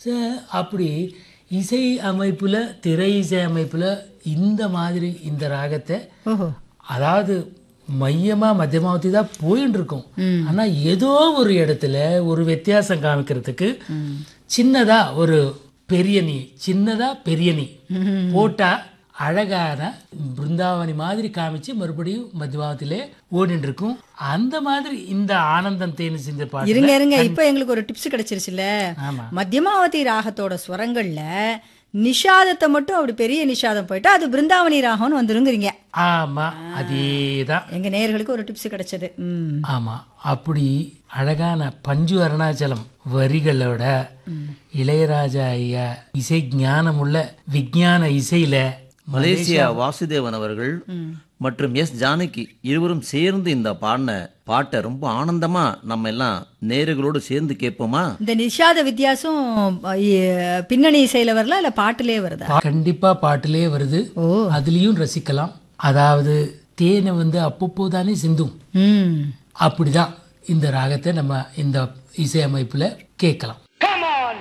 ச- அப்படி இசை அமைப்புல திரை இசை அமைப்புல இந்த மாதிரி இந்த ராகத்தை ஓஹோ அதாவது மையமா மத்தியமாவதி தான் போயின்னு இருக்கும் ஆனா ஏதோ ஒரு இடத்துல ஒரு வித்தியாசம் காமிக்கிறதுக்கு சின்னதா ஒரு பெரிய நீ சின்னதா பெரிய நீ போட்டா அழகான பிருந்தாவனி மாதிரி காமிச்சு மறுபடியும் மத்தியமாவத்திலே ஓடிட்டு இருக்கும் அந்த மாதிரி இந்த ஆனந்தம் தேனி சிந்த பாட்டு இருங்க இருங்க இப்போ எங்களுக்கு ஒரு டிப்ஸ் கிடைச்சிருச்சுல்ல ஆமா மத்தியமாவதி ராகத்தோட ஸ்வரங்கள்ல நிஷாதத்தை மட்டும் அப்படி பெரிய நிஷாதம் போயிட்டா அது பிருந்தாவனி ராகம்னு வந்துருங்கிறீங்க ஆமா அதேதான் எங்க நேயர்களுக்கு ஒரு டிப்ஸ் கிடைச்சது ம் ஆமா அப்படி அழகான பஞ்சு அருணாச்சலம் வரிகளோட இளையராஜா ஐயா இசை ஞானமுள்ள விஞ்ஞான இசையில மலேசியா வாசுதேவன் அவர்கள் மற்றும் எஸ் ஜானகி இருவரும் சேர்ந்து இந்த பாடின பாட்டை ரொம்ப ஆனந்தமா நம்ம எல்லாம் நேயர்களோடு சேர்ந்து கேட்போமா இந்த நிஷாத வித்தியாசம் இ- பின்னணி இசையில வரல இல்ல பாட்டுலயே வருதா பா- கண்டிப்பா பாட்டிலே வருது ஓ அதுலயும் ரசிக்கலாம் அதாவது தேனை வந்து அப்பப்போ தானே சிந்தும் ம் அப்படிதான் இந்த ராகத்தை நம்ம இந்த இசையமைப்புல கேட்கலாம்